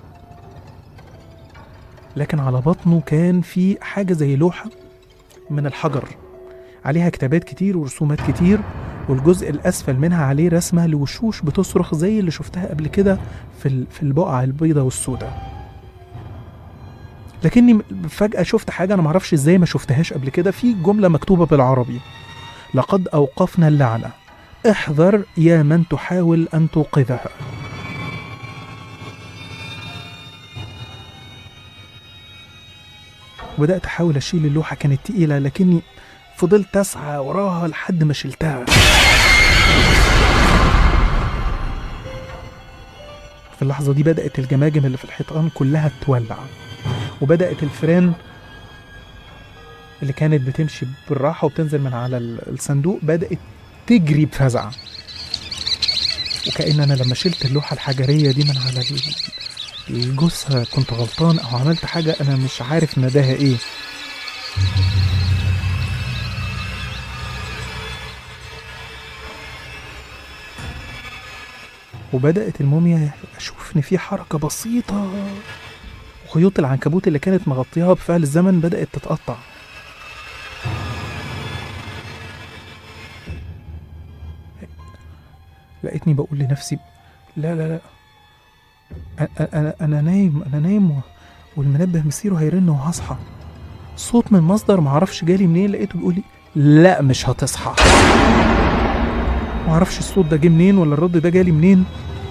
لكن على بطنه كان في حاجة زي لوحة من الحجر عليها كتابات كتير ورسومات كتير والجزء الأسفل منها عليه رسمة لوشوش بتصرخ زي اللي شفتها قبل كده في ال- في البقعة البيضاء والسوداء لكني فجأة شفت حاجة أنا معرفش إزاي ما شفتهاش قبل كده في جملة مكتوبة بالعربي لقد أوقفنا اللعنة احذر يا من تحاول أن توقظها وبدأت أحاول أشيل اللوحة كانت تقيلة لكني فضلت أسعى وراها لحد ما شلتها في اللحظة دي بدأت الجماجم اللي في الحيطان كلها تولع وبدأت الفيران اللي كانت بتمشي بالراحة وبتنزل من على ال- الصندوق بدأت تجري بفزع وكأن أنا لما شلت اللوحة الحجرية دي من على ال- الجثة كنت غلطان أو عملت حاجة أنا مش عارف مداها إيه وبدأت الموميا أشوف إن في حركة بسيطة وخيوط العنكبوت اللي كانت مغطياها بفعل الزمن بدأت تتقطع لقيتني بقول لنفسي لا لا لا أنا, أنا, أنا نايم أنا نايم و- والمنبه مسيره هيرن وهصحى صوت من مصدر معرفش جالي منين لقيته بيقول لي لا مش هتصحى معرفش الصوت ده جه منين ولا الرد ده جالي منين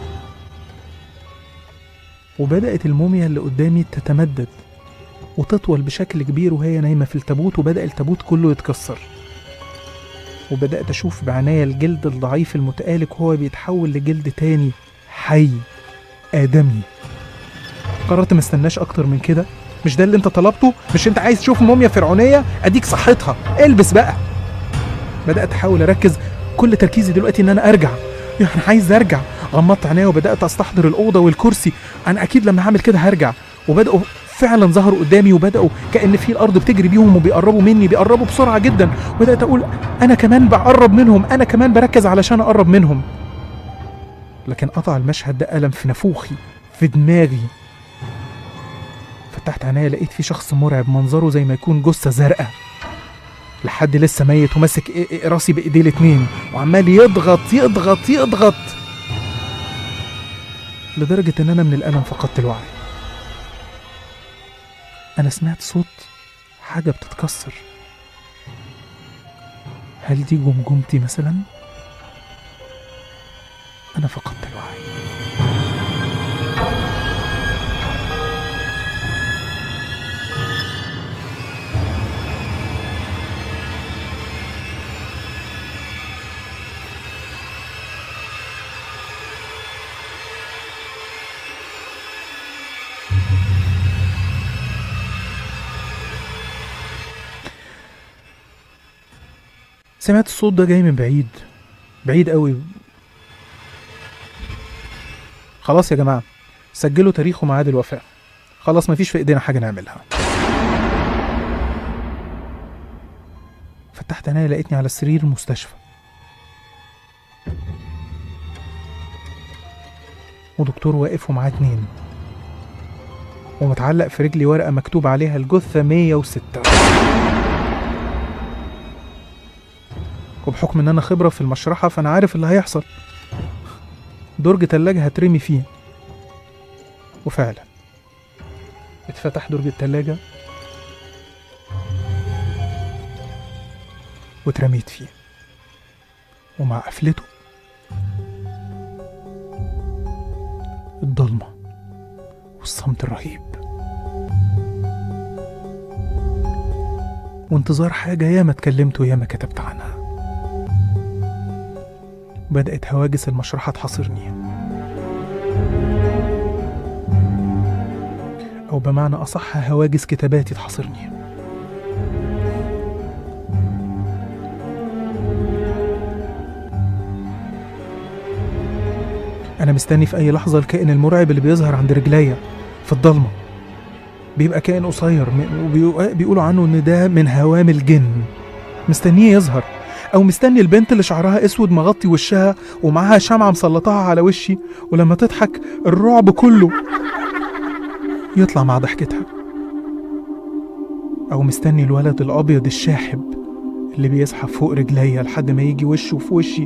وبدأت الموميا اللي قدامي تتمدد وتطول بشكل كبير وهي نايمة في التابوت وبدأ التابوت كله يتكسر وبدأت أشوف بعناية الجلد الضعيف المتآلك وهو بيتحول لجلد تاني حي آدمي قررت ما استناش أكتر من كده مش ده اللي انت طلبته مش انت عايز تشوف موميا فرعونية اديك صحتها البس بقى بدأت أحاول أركز كل تركيزي دلوقتي إن أنا أرجع يعني عايز أرجع غمضت عينيا وبدأت أستحضر الأوضة والكرسي أنا أكيد لما هعمل كده هرجع وبدأوا فعلا ظهروا قدامي وبدأوا كأن في الأرض بتجري بيهم وبيقربوا مني بيقربوا بسرعة جدا وبدأت أقول أنا كمان بقرب منهم أنا كمان بركز علشان أقرب منهم لكن قطع المشهد ده ألم في نافوخي في دماغي فتحت عينيا لقيت في شخص مرعب منظره زي ما يكون جثة زرقاء لحد لسه ميت وماسك إيه- إيه راسي بايديه الاتنين وعمال يضغط يضغط يضغط لدرجة ان انا من الألم فقدت الوعي انا سمعت صوت حاجة بتتكسر هل دي جمجمتي مثلا؟ انا فقدت الوعي سمعت الصوت ده جاي من بعيد بعيد قوي خلاص يا جماعة سجلوا تاريخ وميعاد الوفاة خلاص مفيش في ايدينا حاجة نعملها فتحت عينيا لقيتني على سرير المستشفى ودكتور واقف ومعاه اتنين ومتعلق في رجلي ورقة مكتوب عليها الجثة 106 وبحكم ان انا خبرة في المشرحة فانا عارف اللي هيحصل درج تلاجة هترمي فيه وفعلا اتفتح درج التلاجة واترميت فيه ومع قفلته الضلمة والصمت الرهيب وانتظار حاجة ياما اتكلمت وياما كتبت عنها بدأت هواجس المشرحة تحاصرني أو بمعنى أصح هواجس كتاباتي تحاصرني أنا مستني في أي لحظة الكائن المرعب اللي بيظهر عند رجليا في الضلمة بيبقى كائن قصير وبيقولوا عنه إن ده من هوام الجن مستنيه يظهر او مستني البنت اللي شعرها اسود مغطي وشها ومعاها شمعة مسلطاها على وشي ولما تضحك الرعب كله يطلع مع ضحكتها او مستني الولد الابيض الشاحب اللي بيزحف فوق رجليا لحد ما يجي وشه في وشي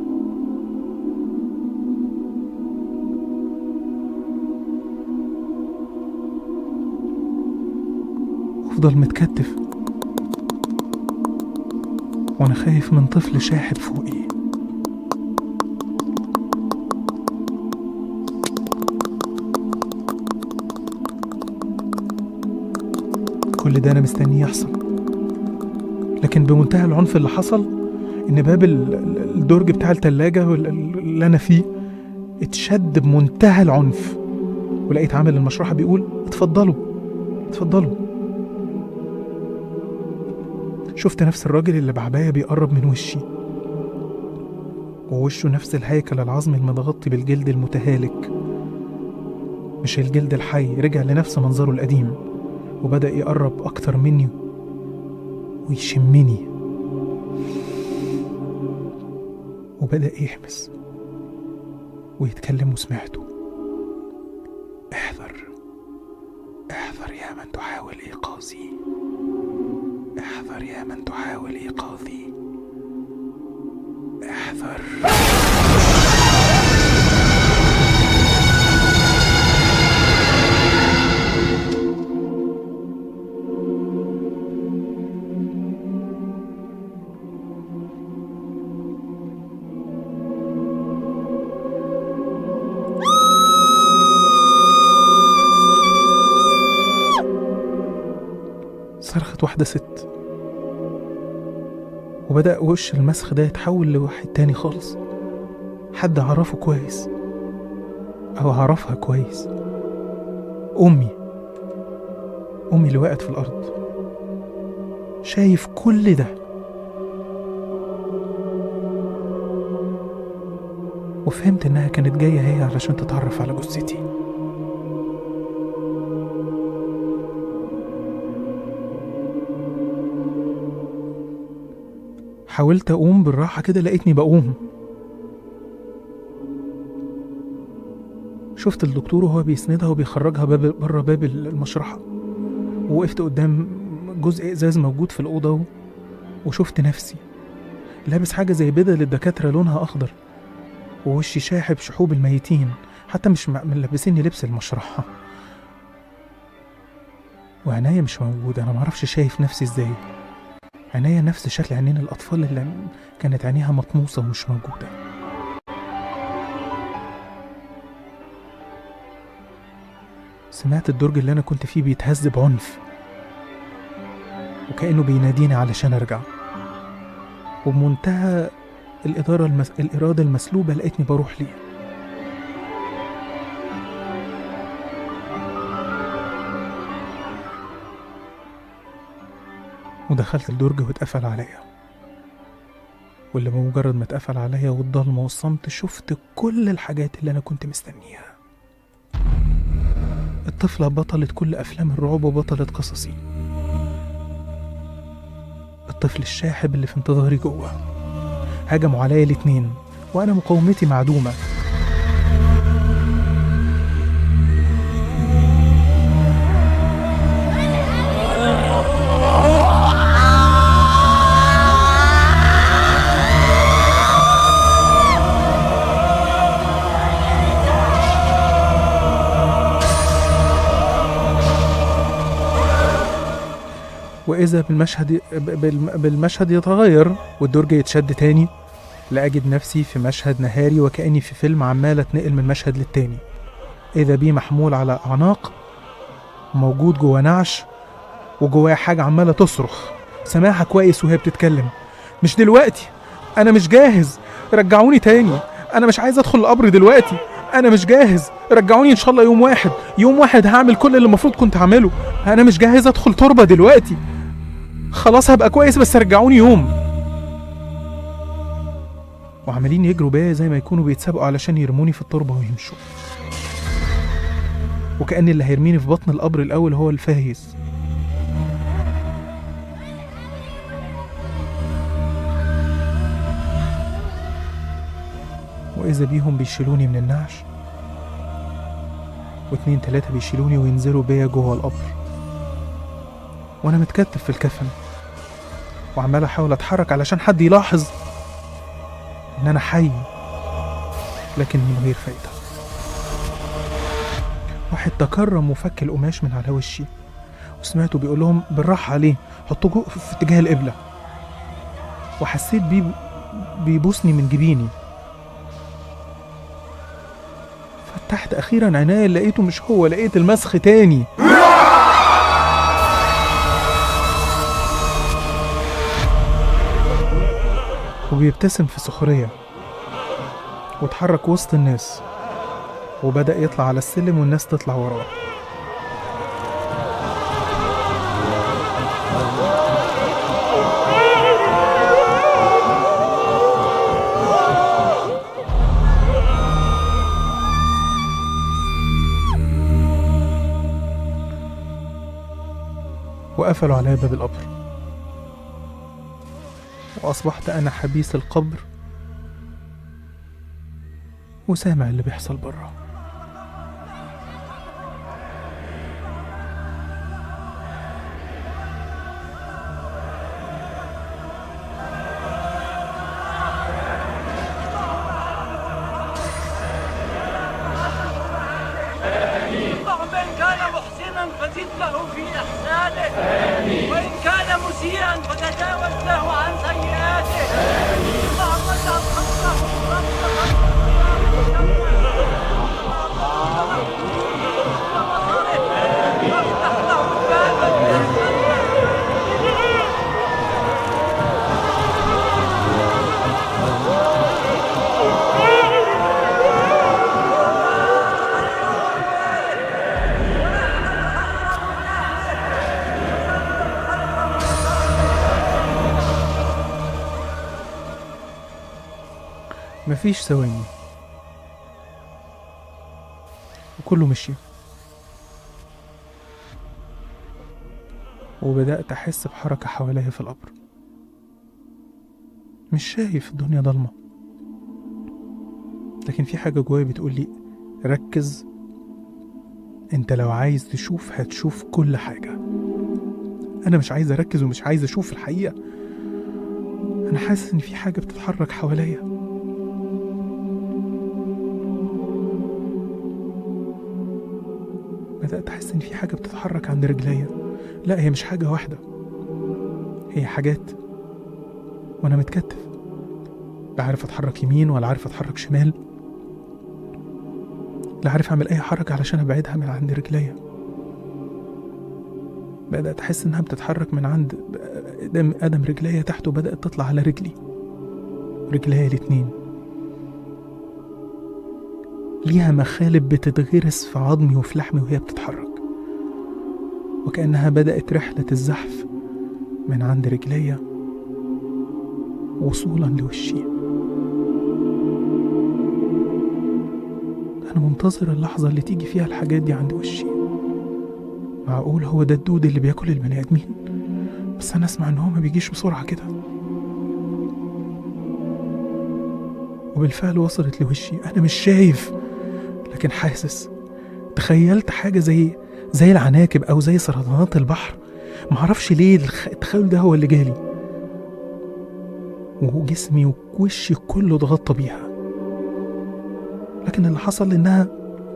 وافضل متكتف وانا خايف من طفل شاحب فوقي كل ده انا مستنيه يحصل لكن بمنتهى العنف اللي حصل ان باب ال- ال- الدرج بتاع التلاجة وال- ال- اللي انا فيه اتشد بمنتهى العنف ولقيت عامل المشرحة بيقول اتفضلوا اتفضلوا شفت نفس الراجل اللي بعباية بيقرب من وشي ووشه نفس الهيكل العظمي المتغطي بالجلد المتهالك مش الجلد الحي رجع لنفس منظره القديم وبدأ يقرب أكتر مني ويشمني وبدأ يحبس ويتكلم وسمعته احذر احذر يا من تحاول إيقاظي احذر يا من تحاول إيقاظي احذر صرخت واحدة ست وبدأ وش المسخ ده يتحول لواحد تاني خالص حد أعرفه كويس أو أعرفها كويس أمي أمي اللي وقعت في الأرض شايف كل ده وفهمت إنها كانت جاية هي علشان تتعرف على جثتي حاولت أقوم بالراحة كده لقيتني بقوم شفت الدكتور وهو بيسندها وبيخرجها باب بره باب المشرحة ووقفت قدام جزء إزاز موجود في الأوضة و... وشفت نفسي لابس حاجة زي بدل الدكاترة لونها أخضر ووشي شاحب شحوب الميتين حتى مش م- ملبسيني لبس المشرحة وعناية مش موجودة أنا معرفش شايف نفسي إزاي عينيا نفس شكل عينين الأطفال اللي كانت عينيها مطموسة ومش موجودة سمعت الدرج اللي أنا كنت فيه بيتهز بعنف وكأنه بيناديني علشان أرجع وبمنتهى الإدارة المس... الإرادة المسلوبة لقيتني بروح ليه ودخلت الدرج واتقفل عليا واللي بمجرد ما اتقفل عليا والضلمة والصمت شفت كل الحاجات اللي أنا كنت مستنيها الطفلة بطلة كل أفلام الرعب وبطلة قصصي الطفل الشاحب اللي في انتظاري جوه هجموا عليا الاتنين وأنا مقاومتي معدومة وإذا بالمشهد بالم- بالمشهد يتغير والدرج يتشد تاني لأجد نفسي في مشهد نهاري وكأني في فيلم عمال أتنقل من مشهد للتاني إذا بي محمول على أعناق موجود جوا نعش وجواه حاجة عمالة تصرخ سامعها كويس وهي بتتكلم مش دلوقتي أنا مش جاهز رجعوني تاني أنا مش عايز أدخل القبر دلوقتي أنا مش جاهز رجعوني إن شاء الله يوم واحد يوم واحد هعمل كل اللي المفروض كنت أعمله أنا مش جاهز أدخل تربة دلوقتي خلاص هبقى كويس بس رجعوني يوم وعمالين يجروا بيا زي ما يكونوا بيتسابقوا علشان يرموني في التربة ويمشوا وكأن اللي هيرميني في بطن القبر الأول هو الفايز وإذا بيهم بيشيلوني من النعش واتنين تلاتة بيشيلوني وينزلوا بيا جوه القبر وأنا متكتف في الكفن وعمال أحاول أتحرك علشان حد يلاحظ إن أنا حي لكن من غير فايدة واحد تكرم وفك القماش من على وشي وسمعته بيقول لهم بالراحة عليه حطوه جو- في اتجاه القبلة وحسيت بيه بيبوسني من جبيني فتحت أخيرا عينيا لقيته مش هو لقيت المسخ تاني وبيبتسم في سخرية واتحرك وسط الناس وبدأ يطلع على السلم والناس تطلع وراه وقفلوا عليا باب القبر وأصبحت أنا حبيس القبر وسامع اللي بيحصل بره ومن كان محسنا فزد له في إحسانه وإن كان مسيئا فتجاوز له عن سيئاته اللهم اجعل خلقه مفيش ثواني وكله مشي وبدأت أحس بحركة حواليا في القبر مش شايف الدنيا ضلمة لكن في حاجة جوايا بتقول لي ركز انت لو عايز تشوف هتشوف كل حاجة أنا مش عايز أركز ومش عايز أشوف الحقيقة أنا حاسس إن في حاجة بتتحرك حواليا بدأت أحس إن في حاجة بتتحرك عند رجليا لا هي مش حاجة واحدة هي حاجات وأنا متكتف لا عارف أتحرك يمين ولا عارف أتحرك شمال لا عارف أعمل أي حركة علشان أبعدها من عند رجليا بدأت أحس إنها بتتحرك من عند قدم قدم رجليا تحت وبدأت تطلع على رجلي رجليا الاتنين ليها مخالب بتتغرس في عظمي وفي لحمي وهي بتتحرك وكأنها بدأت رحلة الزحف من عند رجليا وصولا لوشي أنا منتظر اللحظة اللي تيجي فيها الحاجات دي عند وشي معقول هو ده الدود اللي بياكل البني آدمين بس أنا أسمع إن هو ما بيجيش بسرعة كده وبالفعل وصلت لوشي أنا مش شايف لكن حاسس تخيلت حاجة زي زي العناكب أو زي سرطانات البحر معرفش ليه الخ- التخيل ده هو اللي جالي وجسمي ووشي كله اتغطى بيها لكن اللي حصل إنها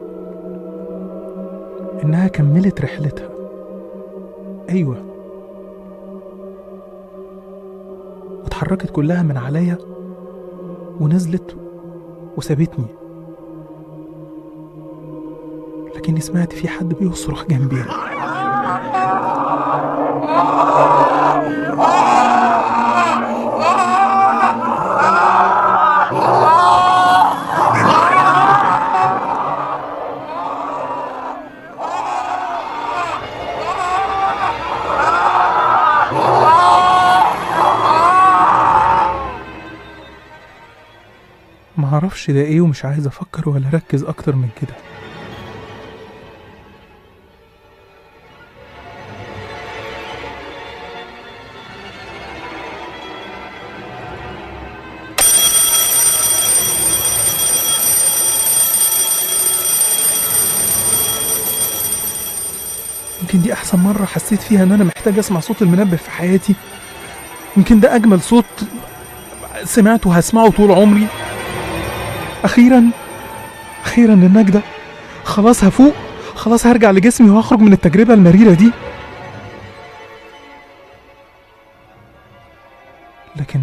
إنها كملت رحلتها أيوة واتحركت كلها من عليا ونزلت وسابتني لكني سمعت في حد بيصرخ جنبي معرفش ده ايه ومش عايز افكر ولا اركز اكتر من كده يمكن دي احسن مره حسيت فيها ان انا محتاج اسمع صوت المنبه في حياتي يمكن ده اجمل صوت سمعته وهسمعه طول عمري اخيرا اخيرا النجدة خلاص هفوق خلاص هرجع لجسمي وهخرج من التجربة المريرة دي لكن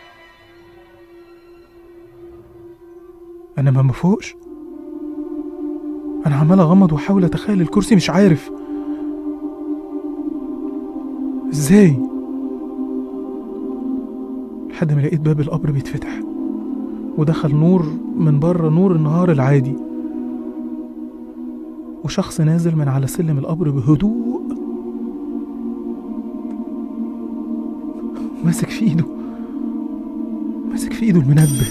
انا ما مفوقش انا عمال اغمض واحاول اتخيل الكرسي مش عارف ازاي لحد ما لقيت باب القبر بيتفتح ودخل نور من بره نور النهار العادي وشخص نازل من على سلم القبر بهدوء ماسك في ايده ماسك في ايده المنبه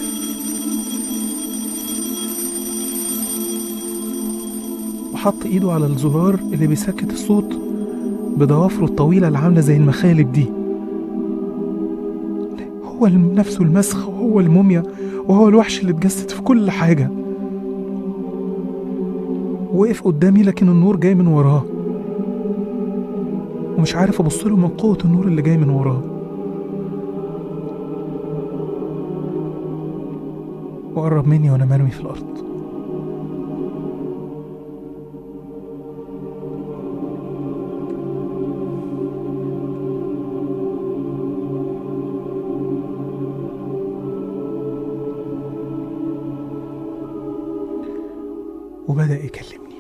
وحط ايده على الزرار اللي بيسكت الصوت بضوافره الطويلة اللي عاملة زي المخالب دي هو نفسه المسخ وهو الموميا وهو الوحش اللي اتجسد في كل حاجة وقف قدامي لكن النور جاي من وراه ومش عارف ابص له من قوه النور اللي جاي من وراه وقرب مني وانا مرمي في الارض وبدأ يكلمني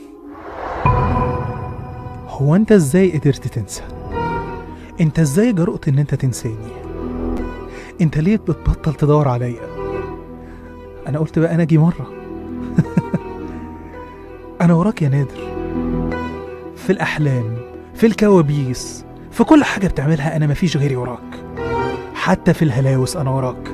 هو انت ازاي قدرت تنسى انت ازاي جرؤت ان انت تنساني انت ليه بتبطل تدور عليا انا قلت بقى انا اجي مره انا وراك يا نادر في الاحلام في الكوابيس في كل حاجه بتعملها انا مفيش غيري وراك حتى في الهلاوس انا وراك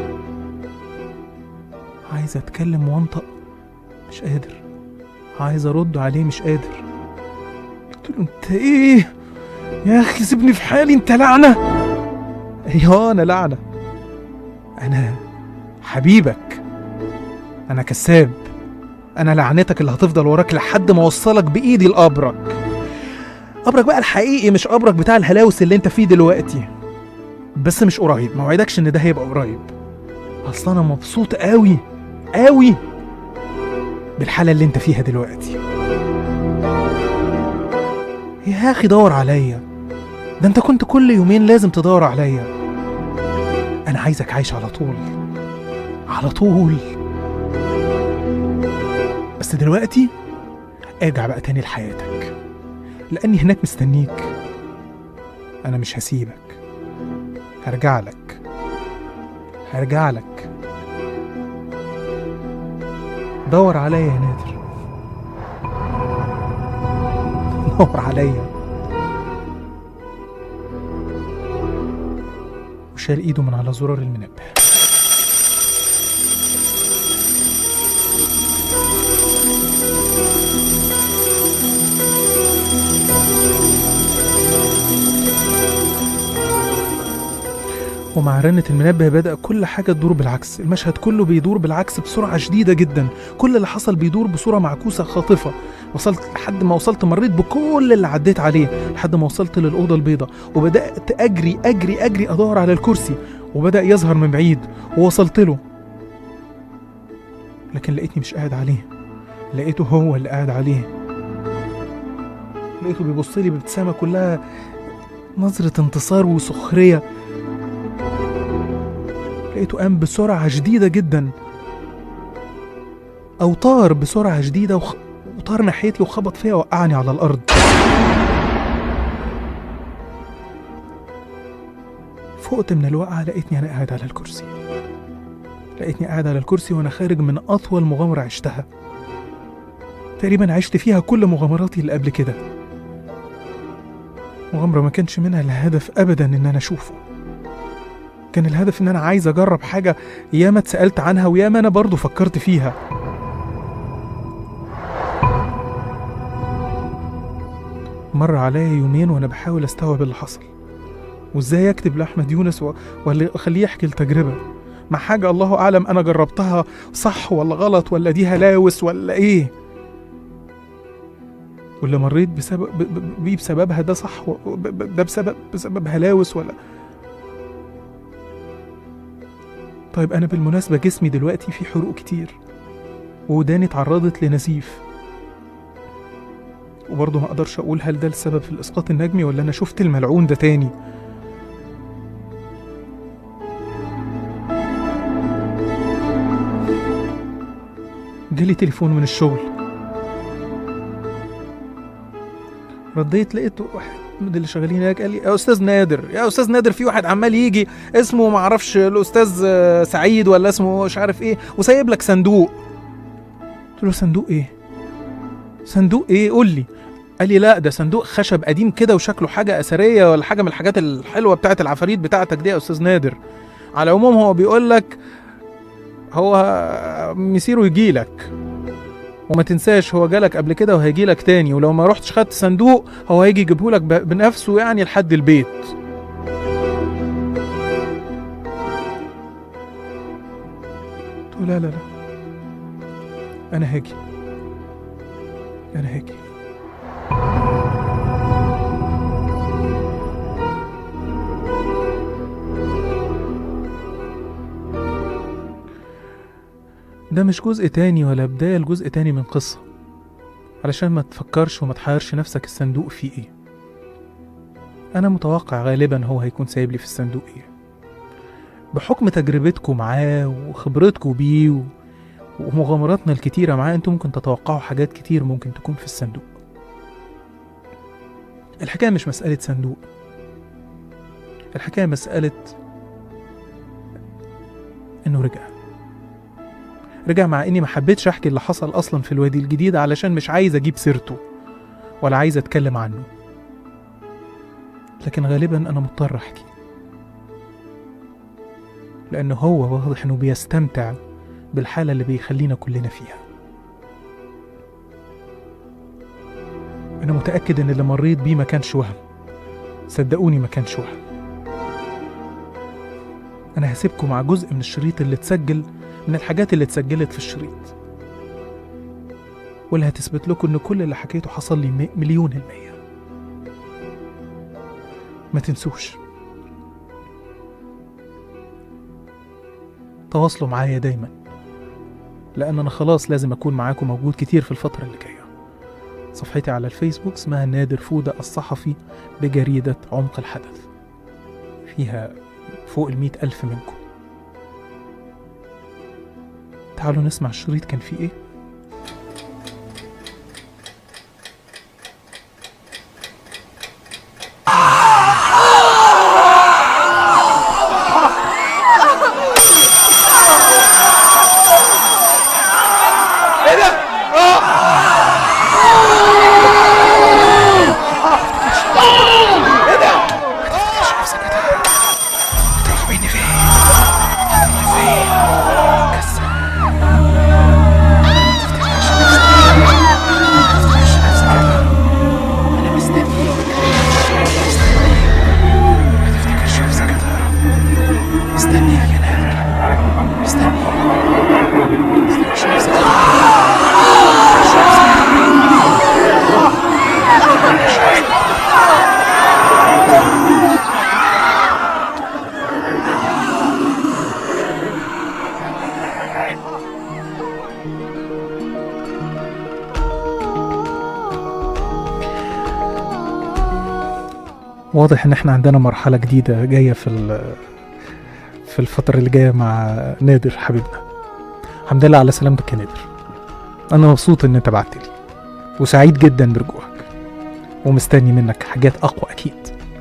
عايز اتكلم وانطق مش قادر عايز ارد عليه مش قادر قلت له انت ايه يا اخي سيبني في حالي انت لعنه ايوه انا لعنه انا حبيبك انا كذاب انا لعنتك اللي هتفضل وراك لحد ما اوصلك بايدي لقبرك قبرك بقى الحقيقي مش قبرك بتاع الهلاوس اللي انت فيه دلوقتي بس مش قريب ما وعدكش ان ده هيبقى قريب اصل انا مبسوط قوي قوي بالحالة اللي انت فيها دلوقتي يا اخي دور عليا ده انت كنت كل يومين لازم تدور عليا انا عايزك عايش على طول على طول بس دلوقتي ارجع بقى تاني لحياتك لاني هناك مستنيك انا مش هسيبك هرجع لك هرجع لك دور عليا يا نادر دور عليا وشال ايده من على زرار المنبه ومع رنة المنبه بدأ كل حاجة تدور بالعكس المشهد كله بيدور بالعكس بسرعة شديدة جدا كل اللي حصل بيدور بصورة معكوسة خاطفة وصلت لحد ما وصلت مريت بكل اللي عديت عليه لحد ما وصلت للأوضة البيضاء وبدأت أجري أجري أجري أدور على الكرسي وبدأ يظهر من بعيد ووصلت له لكن لقيتني مش قاعد عليه لقيته هو اللي قاعد عليه لقيته بيبص لي بابتسامة كلها نظرة انتصار وسخرية لقيته قام بسرعة شديدة جدا أو طار بسرعة شديدة وخ... وطار ناحيتي وخبط فيا وقعني على الأرض فقت من الوقعة لقيتني أنا قاعد على الكرسي لقيتني قاعد على الكرسي وأنا خارج من أطول مغامرة عشتها تقريبا عشت فيها كل مغامراتي اللي قبل كده مغامرة ما كانش منها الهدف أبدا إن أنا أشوفه كان الهدف ان انا عايز اجرب حاجه ياما اتسالت عنها وياما انا برضو فكرت فيها مر عليا يومين وانا بحاول استوعب اللي حصل وازاي اكتب لاحمد يونس و- ولا اخليه يحكي التجربه مع حاجه الله اعلم انا جربتها صح ولا غلط ولا دي هلاوس ولا ايه واللي مريت بسبب ب- ب- بيه بسببها ده صح و- ب- ب- ده بسبب بسبب هلاوس ولا طيب أنا بالمناسبة جسمي دلوقتي فيه حروق كتير وداني اتعرضت لنزيف وبرضه ما أقدرش أقول هل ده السبب في الإسقاط النجمي ولا أنا شفت الملعون ده تاني جالي تليفون من الشغل رديت لقيت واحد من اللي شغالين هناك قال لي يا استاذ نادر يا استاذ نادر في واحد عمال يجي اسمه ما اعرفش الاستاذ آه، سعيد ولا اسمه مش عارف ايه وسايب لك صندوق قلت له صندوق ايه صندوق ايه قول لي قال لي لا ده صندوق خشب قديم كده وشكله حاجه اثريه ولا حاجه من الحاجات الحلوه بتاعه العفاريت بتاعتك دي يا استاذ نادر على العموم هو بيقول لك هو مسيره يجي لك وما تنساش هو جالك قبل كده وهيجي لك تاني ولو ما رحتش خدت صندوق هو هيجي يجيبه لك بنفسه يعني لحد البيت قلت له لا لا لا انا هاجي انا هاجي ده مش جزء تاني ولا بداية لجزء تاني من قصة علشان ما تفكرش وما تحيرش نفسك الصندوق فيه ايه انا متوقع غالبا هو هيكون سايب لي في الصندوق ايه بحكم تجربتكم معاه وخبرتكم بيه و... ومغامراتنا الكتيرة معاه انتم ممكن تتوقعوا حاجات كتير ممكن تكون في الصندوق الحكاية مش مسألة صندوق الحكاية مسألة انه رجع رجع مع اني ما حبيتش احكي اللي حصل اصلا في الوادي الجديد علشان مش عايز اجيب سيرته ولا عايز اتكلم عنه لكن غالبا انا مضطر احكي لانه هو واضح انه بيستمتع بالحالة اللي بيخلينا كلنا فيها أنا متأكد إن اللي مريت بيه ما كانش وهم صدقوني ما كانش وهم أنا هسيبكم مع جزء من الشريط اللي اتسجل من الحاجات اللي اتسجلت في الشريط واللي هتثبت لكم إن كل اللي حكيته حصل لي م- مليون المية ما تنسوش تواصلوا معايا دايما لأن أنا خلاص لازم أكون معاكم موجود كتير في الفترة اللي جاية صفحتي على الفيسبوك اسمها نادر فودة الصحفي بجريدة عمق الحدث فيها فوق المئة ألف منكم تعالوا نسمع الشريط كان فيه إيه واضح ان احنا عندنا مرحلة جديدة جاية في ال- في الفترة اللي جاية مع نادر حبيبنا الحمد لله على سلامتك يا نادر انا مبسوط ان انت بعت لي وسعيد جدا برجوعك ومستني منك حاجات اقوى اكيد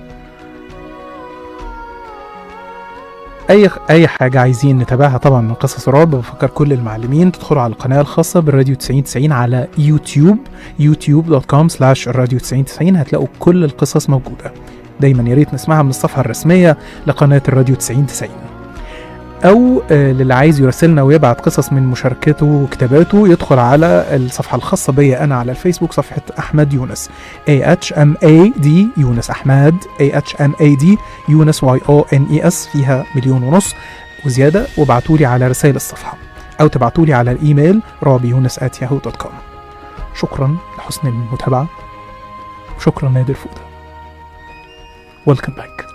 اي اي حاجه عايزين نتابعها طبعا من قصص رعب بفكر كل المعلمين تدخلوا على القناه الخاصه بالراديو 9090 على يوتيوب youtube.com slash الراديو 9090 هتلاقوا كل القصص موجوده دايما يا ريت نسمعها من الصفحه الرسميه لقناه الراديو 9090 او آه، للي عايز يراسلنا ويبعت قصص من مشاركته وكتاباته يدخل على الصفحه الخاصه بيا انا على الفيسبوك صفحه احمد يونس A H M A D يونس احمد A H M A D يونس Y O N E S فيها مليون ونص وزياده وابعتوا لي على رسائل الصفحه او تبعتوا لي على الايميل رابي يونس at yahoo.com شكرا لحسن المتابعه وشكرا نادر فوده Welcome back